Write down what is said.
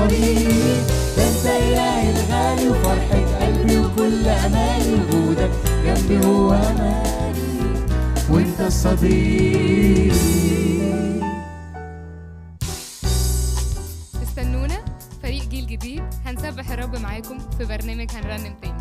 الصليب ده انت الهي الغالي وفرحة قلبي وكل امالي وجودك جنبي هو امالي وانت الصديق استنونا فريق جيل جديد هنسبح الرب معاكم في برنامج هنرنم تاني